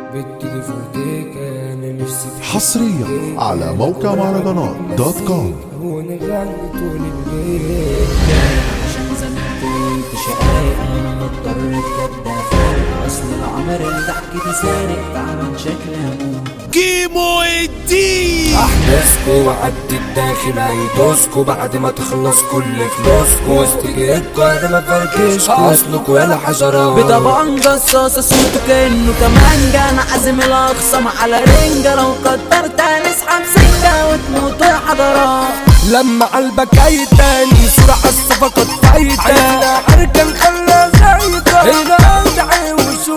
بتيجي فرديكا انا نفسي في حصريا على موقع مهرجانات دوت كوم ونغني طول الليل عشان زمان كنت شقايق انا مضطر بجد افارق اصل العمر اللي ضحكتي سارق تعبان شكلي هموت كيمو الدين احداثكو وعد الداخل هيدوسكو بعد ما تخلص كل فلوسكو وسط جيتكو انا ما فركشكو اصلكو يا حجرات بطبعا جصاصة صوته كأنه كمانجا أنا عازم الأخصم على رنجة لو كترت هنسحب سكة وتموت يا حضرات لما قلبك تاني سرعة الصفقات فايتة اركن خلى زايدة هنا ادعي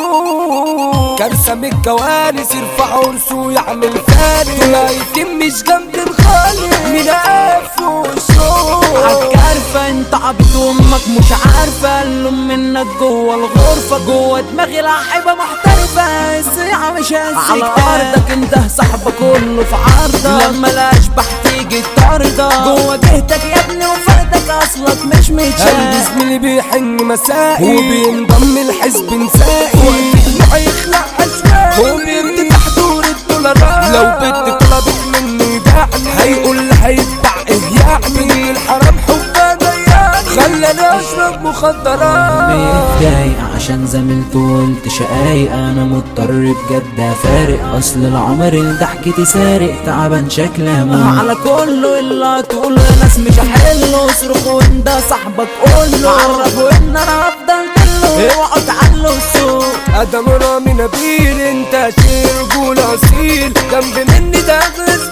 وشوف كارثة من الكوارث يرفع عرسه يعمل فارس لا يتم مش جنب الخالق من قف وشوف عالكارفة انت عبد امك مش عارفة اللوم منك جوه الغرفة جوه دماغي لاعبة محترفة الساعة مش هسكتة على ارضك انت صاحبك كله في عرضك لما الاشبح تيجي تطاردك جوه جهتك يا ابني وفردك اصلك مش قلبي متشاف زميلي بيحن مسائي وبينضم الحزب نسائي وقت هيخلع اشواقي وبيرتفع حضور الدولارات لو بنت طلبت مني دعني هيقول لي هيدفع ايه يعني الحرام حبها ضيعني خلاني اشرب مخدرات متضايق عشان زميلته قلت شقايق انا مضطر بجد افارق اصل العمر اللي ضحكتي سارق تعبان شكلي هموت على كله الا تقول ناس مش هحله اصرخوا انت صاحبك قوله عرفوا ان انا هفضل كله اوعوا تعلوا السوق ادم رامي نبيل انت شيء رجول اصيل جنب مني ده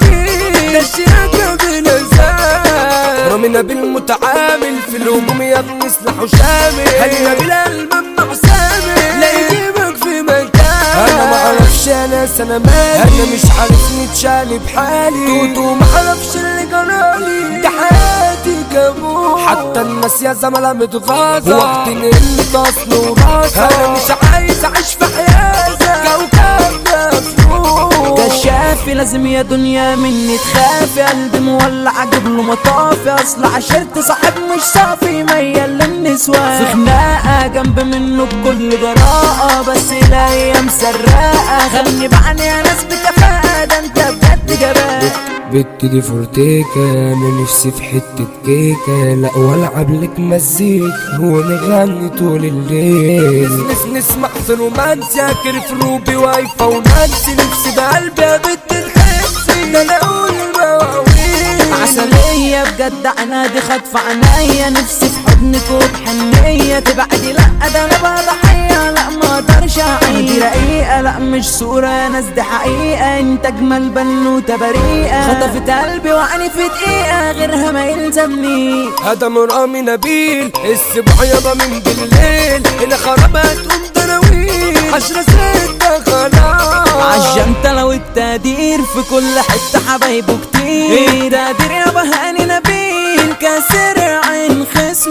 غزيل ده شيء بنزال رامي نبيل متعامل في الهجوم يا ابني سلاحه شامل هل نبيل الممنوع سامل لا يجيبك في مكان انا معرفش انا انا مالي انا مش عارف نتشالي بحالي توتو معرفش اللي جرالي ده حياتي كابوس حتى الناس يا زملاء متغاظة وقت اللي تصل وراسة انا مش عايز اعيش في حياتك كوكب مفروض كشافي لازم يا دنيا مني تخافي قلبي مولع اجيب له مطافي اصل عشرت صاحب مش صافي ميال للنسوان في خناقه جنب منه بكل جراءه بس الايام سراقه خلني بعني يا ناس بكفاءه ده انت بجد جبان بت دي فورتيكا انا نفسي في حتة كيكة لا والعب لك مزيكا ونغني طول الليل نس نسمع في رومانسيا كرف روبي وايفا ونانسي نفسي بقلبي يا بنت الحسي ده انا اقول المواويل عسلية بجد عنادي خاطفة عناية نفسي في حضنك وبحنية تبعدي لا ده انا بقى ضحية لا ما اقدرش اعيش دي رقيقة لا مش صورة يا ناس دي حقيقة انت اجمل بنوتة بريئة خطفت قلبي وعني في دقيقة غيرها ما يلزمني ادم رامي نبيل السبع يابا من بالليل هنا خربت ام دراويل عشرة ستة خلاص عالجنطة لو التقدير في كل حتة حبايبه كتير تقدير يا بهاني نبيل كسر عين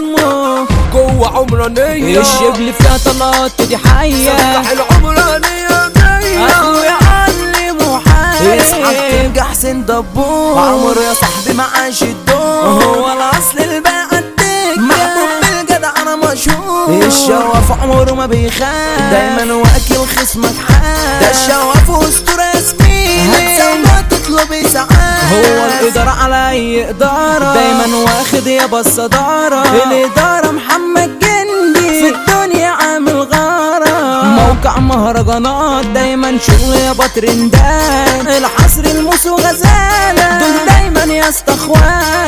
خصمه جوه عمرانية الشبل فيها طلعت دي حية صبح العمرانية جاية اخويا علمه حاجة اصحى تلقى حسين دبور عمر يا صاحبي معاش الدور هو الاصل الباقي الدكة محبوب بالجدع انا مشهور الشواف عمره ما بيخاف دايما واكل خصمك حال ده الشواف اسطورة سمين هتسمع تطلب اسعاف هو الادارة على اي ادارة دايما واخد يابا الصدارة الادارة محمد جندي في الدنيا عامل غارة موقع مهرجانات دايما شغل يابا ترندات الحصر الموس وغزالة دول دايما يا اسطى اخوان